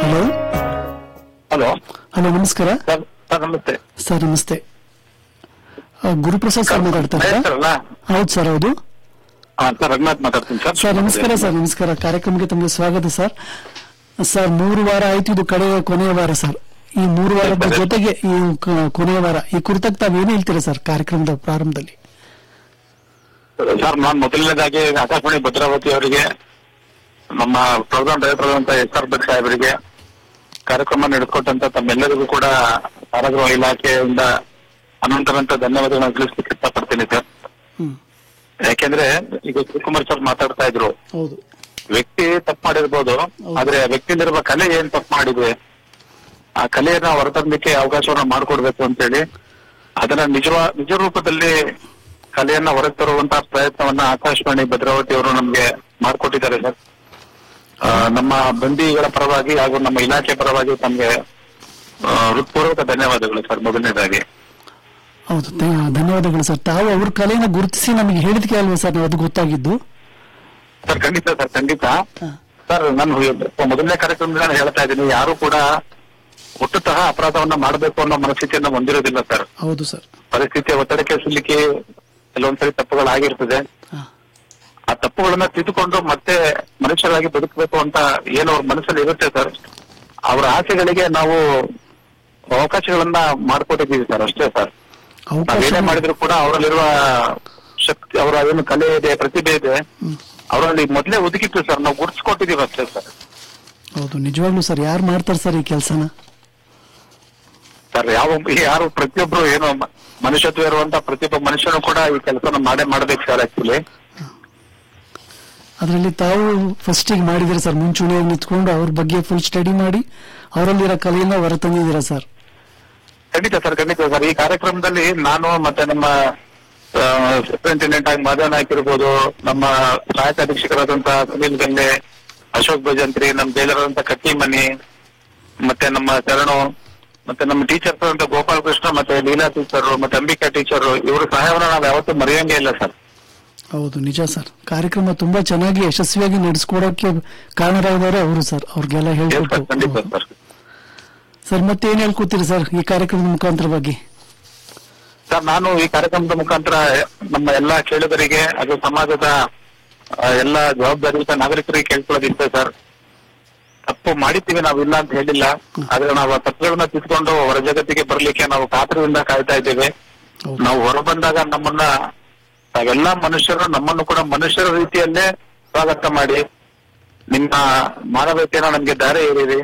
Hello hello hello ನಮಸ್ಕಾರ sir sir ನಮಸ್ತೆ sir ನಮಸ್ತೆ ಆ, ಗುರುಪ್ರಸಾದ್ ಸರ್ ಮಾತಾಡ್ತಾ ಇದ್ದೀರಾ? ಸರಲ್ಲ ಹೌದು ಸರ್ ಹೌದು ಸರ್ ರಘುನಾಥ್ ಮಾತಾಡ್ತೀನಿ ಸರ್ ಸರ್ ನಮಸ್ಕಾರ ಸರ್ ನಮಸ್ಕಾರ ಕಾರ್ಯಕ್ರಮಕ್ಕೆ ತಮಗೆ ಸ್ವಾಗತ ಸರ್ ಸರ್ ಮೂರು ವಾರ ಆಯ್ತು ಇದು ಕಡೆಯ ಕೊನೆಯ ವಾರ ಸರ್ ಈ ಮೂರು ವಾರದ ಜೊತೆಗೆ ಈ ಕ- ಕೊನೆಯ ವಾರ ಈ ಕುರಿತಾಗಿ ತಾವು ಏನು ಹೇಳ್ತೀರಾ ಸರ್ ಕಾರ್ಯಕ್ರಮದ ಪ್ರಾರಂಭದಲ್ಲಿ ಸರ್ ನಾನು ಮೊದಲನೇದಾಗಿ ಆಕಾಶವಾಣಿ ಭದ್ರಾವತಿ ಅವರಿಗೆ ನಮ್ಮ ಪ್ರೋಗ್ರಾಮ್ ಡೈರೆಕ್ಟರ್ ಆದಂತ ಎಸ್ ಆರ್ ಭಟ್ ಸಾಹೇಬರಿಗೆ ಕಾರ್ಯಕ್ರಮ ನಡೆಸಿಕೊಟ್ಟಂತ ತಮ್ಮೆಲ್ಲರಿಗೂ ಕೂಡ ಕಾರಾಗೃಹ ಇಲಾಖೆಯಿಂದ ಅನಂತನಂತ ಧನ್ಯವಾದಗಳನ್ನ ತಿಳಿಸ್ಲಿಕ್ಕೆ ಇಷ್ಟಪಡ್ತೀನಿ ಸರ್ ಹ್ಮ್ ಯಾಕೆಂದ್ರೆ ಈಗ ಶಿವಕುಮಾರ್ ಸರ್ ಮಾತಾಡ್ತಾ ಇದ್ರು ಹೌದು ವ್ಯಕ್ತಿ ತಪ್ಪು ಮಾಡಿರ್ಬೋದು ಆದ್ರೆ ಆ ವ್ಯಕ್ತಿಯಲ್ಲಿರುವ ಕಲೆ ಏನ್ ತಪ್ಪು ಮಾಡಿದೆ ಆ ಕಲೆಯನ್ನ ಹೊರತಂದಕ್ಕೆ ಅವಕಾಶವನ್ನ ಮಾಡಿಕೊಡ್ಬೇಕು ಅಂತೇಳಿ ಅದನ್ನ ನಿಜವ ನಿಜ ರೂಪದಲ್ಲಿ ಕಲೆಯನ್ನ ಹೊರಗೆ ತರುವಂತಹ ಪ್ರಯತ್ನವನ್ನ ಆಕಾಶವಾಣಿ ಭದ್ರಾವತಿ ಅವರು ನಮ್ಗೆ ಮಾಡಿಕೊಟ್ಟಿದ್ದಾರೆ ಸರ್ ಆ, ನಮ್ಮ ಬಂದಿಗಳ ಪರವಾಗಿ ಹಾಗೂ ನಮ್ಮ ಇಲಾಖೆ ಪರವಾಗಿ ತಮ್ಗೆ ಆ, ಹೃತ್ಪೂರ್ವಕ ಧನ್ಯವಾದಗಳು ಸರ್ ಮೊದಲನೇದಾಗಿ ಹೌದು ಧ- ಧನ್ಯವಾದಗಳು ಸರ್ ತಾವು ಅವ್ರ ಕಲೆಯನ್ನು ಗುರುತಿಸಿ ನಮಗೆ ಹೇಳಿದ್ಕೆ ಅಲ್ವಾ ಸರ್ ನಾವು ಅದು ಗೊತ್ತಾಗಿದ್ದು ಸರ್ ಖಂಡಿತ ಸರ್ ಖಂಡಿತ ಹಾ. ಸರ್ ನಾನು ಮೊದಲನೇ ಕಾರ್ಯಕ್ರಮದಲ್ಲಿ ನಾನು ಹೇಳ್ತಾ ಇದ್ದೀನಿ ಯಾರು ಕೂಡ ಹುಟ್ಟುತಃ ಅಪರಾಧವನ್ನ ಮಾಡಬೇಕು ಅನ್ನೋ ಮನಸ್ಥಿತಿಯನ್ನ ಹೊಂದಿರೋದಿಲ್ಲ ಸರ್ ಹೌದು ಸರ್ ಪರಿಸ್ಥಿತಿಯ ಒತ್ತಡಕ್ಕೆ ಸಿಲುಕಿ ಕೆಲವೊಂದ್ಸರಿ ತಪ್ಪುಗಳಾಗಿರ್ತದೆ ಹಾ. ಆ ತಪ್ಪುಗಳನ್ನ ತಿದ್ದುಕೊಂಡು ಮತ್ತೆ ಮನುಷ್ಯರಾಗಿ ಬದುಕಬೇಕು ಅಂತ ಏನು ಅವ್ರ ಮನಸ್ಸಲ್ಲಿ ಇರುತ್ತೆ ಸರ್ ಅವರ ಆಸೆಗಳಿಗೆ ನಾವು ಅವಕಾಶಗಳನ್ನ ಮಾಡ್ಕೊಟ್ಟಿದ್ದೀವಿ ಸರ್ ಅಷ್ಟೇ ಸರ್ ಅವಕಾಶ ನಾವೇನೇ ಮಾಡಿದ್ರು ಕೂಡ ಅವರಲ್ಲಿರುವ ಶಕ್ತಿ ಅವರ ಏನು ಕಲೆ ಇದೆ ಪ್ರತಿಭೆ ಇದೆ ಅವರಲ್ಲಿ ಮೊದಲೇ ಒದಗಿತ್ತು ಸರ್ ನಾವು ಗುರ್ಸ್ಕೊಟ್ಟಿದೀವಿ ಅಷ್ಟೇ ಸರ್ ಹೌದು ನಿಜವಾಗ್ಲೂ ಸರ್ ಯಾರು ಮಾಡ್ತಾರೆ ಸರ್ ಈ ಕೆಲಸನ ಸರ್ ಯಾವ ಯಾರು ಪ್ರತಿಯೊಬ್ರು ಏನು ಮ- ಮನುಷ್ಯತ್ವ ಇರುವಂತ ಪ್ರತಿಯೊಬ್ಬ ಮನುಷ್ಯನು ಕೂಡ ಈ ಕೆಲಸನ ಮಾಡೇ ಮಾಡ್ಬೇಕು ಸರ್ ಆಕ್ಚುಲಿ ಅದರಲ್ಲಿ ತಾವು ಫಸ್ಟಿಗೆ ಮಾಡಿದಿರ ಸರ್ ಮುಂಚೂಣಿಯಾಗಿ ನಿಂತ್ಕೊಂಡು ಅವ್ರ ಬಗ್ಗೆ ಫುಲ್ ಸ್ಟಡಿ ಮಾಡಿ ಅವರಲ್ಲಿರೋ ಕಲೆಯನ್ನ ಹೊರತಂದಿದ್ದೀರಾ ಸರ್ ಖಂಡಿತ ಸರ್ ಖಂಡಿತ ಸರ್ ಈ ಕಾರ್ಯಕ್ರಮದಲ್ಲಿ ನಾನು ಮತ್ತೆ ನಮ್ಮ ಸೂಪರಿಂಟೆಂಡೆಂಟ್ ಆಗಿ ಮಾಧವ ನಾಯ್ಕ ಇರ್ಬೋದು ನಮ್ಮ ಸಹಾಯಕ ಅಧೀಕ್ಷಕರಾದಂತಹ ಸುನೀಲ್ ಗಂಗೆ ಅಶೋಕ್ ಭಜಂತ್ರಿ ನಮ್ಮ ಜೈಲರಾದಂತ ಕಟ್ಟಿಮನಿ ಮತ್ತೆ ನಮ್ಮ ಶರಣು ಮತ್ತೆ ನಮ್ಮ ಟೀಚರ್ಸ್ ಅಂತ ಗೋಪಾಲ್ ಕೃಷ್ಣ ಮತ್ತೆ ಲೀಲಾ ಟೀಚರ್ ಮತ್ತೆ ಅಂಬಿಕಾ ಟೀಚರ್ ಇವ್ರ ಸಹಾಯವನ್ನ ನಾವು ಯಾವತ್ತೂ ಮರೆಯಂಗೇ ಇಲ್ಲ ಸರ್ ಹೌದು ನಿಜ ಸರ್ ಕಾರ್ಯಕ್ರಮ ತುಂಬಾ ಚೆನ್ನಾಗಿ ಯಶಸ್ವಿಯಾಗಿ ನಡೆಸ್ಕೊಡೋಕೆ ಕಾರಣರಾಗಿದ್ದಾರೆ ಅವರು ಸರ್ ಅವ್ರಿಗೆಲ್ಲ ಎಸ್ ಸರ್ ಖಂಡಿತ ಹೇಳ್ಕೊಟ್ಟು ಸರ್ ಸರ್ ಮತ್ತೆ ಏನ್ ಹೇಳ್ಕೊತೀರಿ ಸರ್ ಈ ಕಾರ್ಯಕ್ರಮದ ಮುಖಾಂತರವಾಗಿ ಸರ್ ನಾನು ಈ ಕಾರ್ಯಕ್ರಮದ ಮುಖಾಂತರ ನಮ್ಮ ಎಲ್ಲಾ ಕೇಳುಗರಿಗೆ ಅದು ಸಮಾಜದ ಆ, ಎಲ್ಲ ಜವಾಬ್ದಾರಿಯುತ ನಾಗರಿಕರಿಗೆ ಕೇಳ್ಕೊಳ್ಳೋದಿಷ್ಟೇ ಸರ್ ತಪ್ಪು ಮಾಡಿದ್ದೀವಿ ನಾವು ಇಲ್ಲ ಅಂತ ಹೇಳಿಲ್ಲ ಆದ್ರೆ ನಾವು ಆ ತಪ್ಪುಗಳನ್ನ ತಿದ್ಕೊಂಡು ಹೊರ ಜಗತ್ತಿಗೆ ಬರ್ಲಿಕ್ಕೆ ನಾವು ಕಾತರದಿಂದ ಕಾಯ್ತಾ ಇದ್ದೇವೆ ಹೌದು ನಾವು ಹೊರ ಬಂದಾಗ ನಮ್ಮನ್ನ ತಾವೆಲ್ಲಾ ಮನುಷ್ಯರು ನಮ್ಮನ್ನು ಕೂಡ ಮನುಷ್ಯರ ರೀತಿಯಲ್ಲೇ ಸ್ವಾಗತ ಮಾಡಿ ನಿಮ್ಮ ಮಾನವೀಯತೆಯನ್ನ ನಮ್ಗೆ ದಾರಿ ಏರಿದೆ